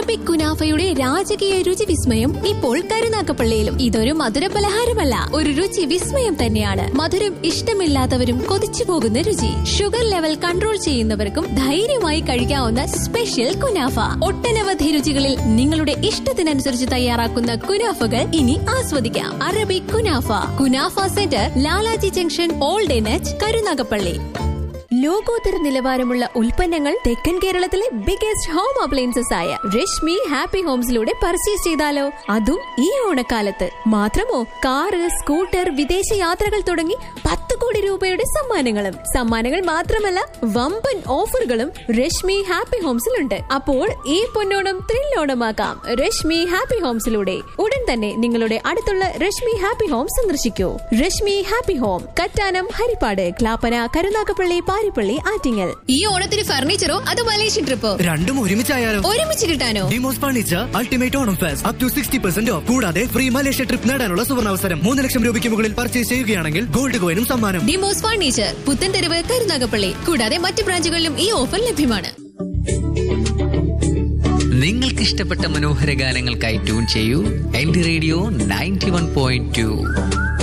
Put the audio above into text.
Arabic കുനാഫയുടെ രാജകീയ രുചി വിസ്മയം ഇപ്പോൾ കരുനാക്കപ്പള്ളിയിലും ഇതൊരു മധുര പലഹാരമല്ല ഒരു രുചി വിസ്മയം തന്നെയാണ് മധുരം ഇഷ്ടമില്ലാത്തവരും കൊതിച്ചു പോകുന്ന രുചി ഷുഗർ ലെവൽ കൺട്രോൾ ചെയ്യുന്നവർക്കും ധൈര്യമായി കഴിക്കാവുന്ന സ്പെഷ്യൽ കുനാഫ ഒട്ടനവധി രുചികളിൽ നിങ്ങളുടെ ഇഷ്ടത്തിനനുസരിച്ച് തയ്യാറാക്കുന്ന കുനാഫകൾ ഇനി ആസ്വദിക്കാം Arabic Kunafa Kunafa centre Lalaji junction old എനച്ച് കരുനാഗപ്പള്ളി ലോകോത്തര നിലവാരമുള്ള ഉൽപ്പന്നങ്ങൾ തെക്കൻ കേരളത്തിലെ ബിഗസ്റ്റ് ഹോം അപ്ലയൻസസ് ആയ രശ്മി ഹാപ്പി ഹോംസിലൂടെ പർച്ചേസ് ചെയ്താലോ അതും ഈ ഓണക്കാലത്ത് മാത്രമോ കാറ് സ്കൂട്ടർ വിദേശ യാത്രകൾ തുടങ്ങി പത്ത് കോടി രൂപയുടെ സമ്മാനങ്ങളും സമ്മാനങ്ങൾ മാത്രമല്ല വമ്പൻ ഓഫറുകളും രശ്മി ഹാപ്പി ഹോംസിലുണ്ട് അപ്പോൾ ഈ പൊന്നോണം ത്രില്ലോണമാക്കാം രശ്മി ഹാപ്പി ഹോംസിലൂടെ ഉടൻ തന്നെ നിങ്ങളുടെ അടുത്തുള്ള രശ്മി ഹാപ്പി ഹോം സന്ദർശിക്കൂ രശ്മി ഹാപ്പി ഹോം കറ്റാനം ഹരിപ്പാട് ക്ലാപ്പന കരുനാഗപ്പള്ളി പാരിപ്പള്ളി ആറ്റിങ്ങൽ ഈ ഓണത്തിന് ഫർണിച്ചറോ അതോ മലേഷ്യൻ ട്രിപ്പോ രണ്ടും ഒരുമിച്ചായാലോ ഒരുമിച്ച് കിട്ടാനോ ഡിമോസ് furniture ultimate Onam fest up to sixty percent off കൂടാതെ ഫ്രീ മലേഷ്യ ട്രിപ്പ് നേടാനുള്ള സുവർണാവസരം മൂന്ന് ലക്ഷം രൂപയ്ക്ക് മുകളിൽ പർച്ചേസ് ചെയ്യുകയാണെങ്കിൽ ഗോൾഡ് കോയിനും സമ്മാനം ഡിമോസ് ഫർണിച്ചർ പുത്തൻതെരുവ് കരുനാഗപ്പള്ളി കൂടാതെ മറ്റ് ബ്രാഞ്ചുകളിലും ഈ ഓഫർ ലഭ്യമാണ് നിങ്ങൾക്ക് ഇഷ്ടപ്പെട്ട മനോഹര ഗാനങ്ങൾക്കായി ട്യൂൺ ചെയ്യൂ എന്റെ radio ninety one point to